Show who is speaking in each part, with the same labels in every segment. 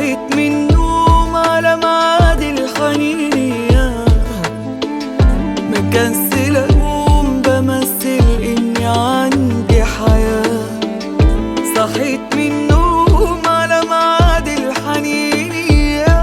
Speaker 1: صحيت من النوم على ميعاد الحنية مكسل اقوم بمثل اني عندي حياة صحيت من النوم على ميعاد الحنية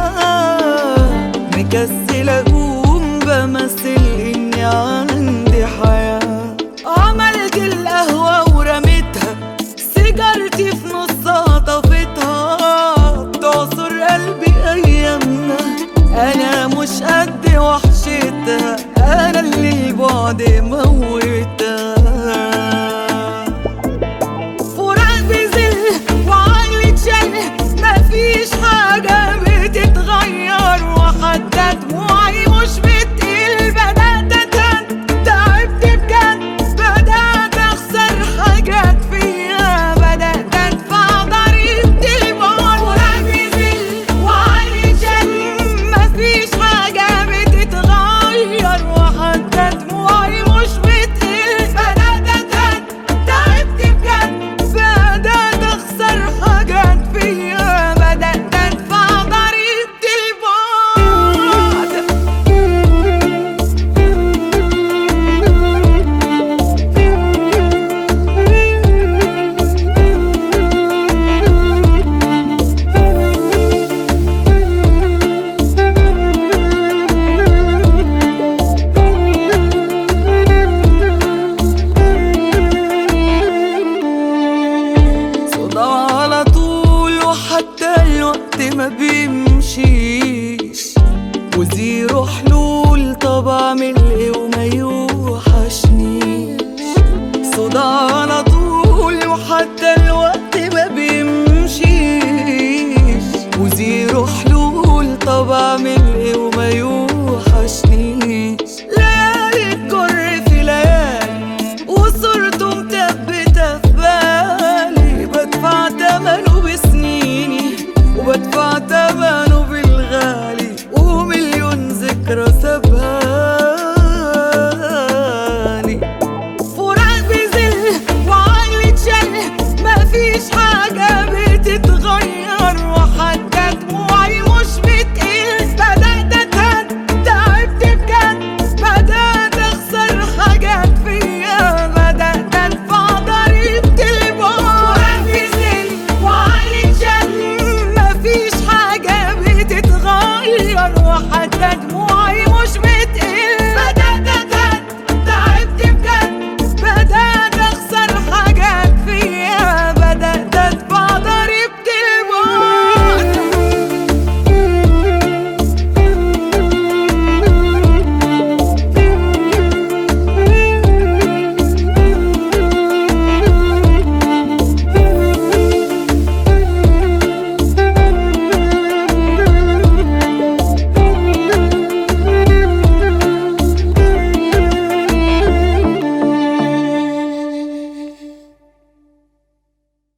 Speaker 1: مكسل اقوم بمثل اني عندي حياة عملت القهوة ورميتها سيجارتي في نصها طفتها تعصر قلبي ايامنا انا مش قد وحشتها انا اللي البعد موت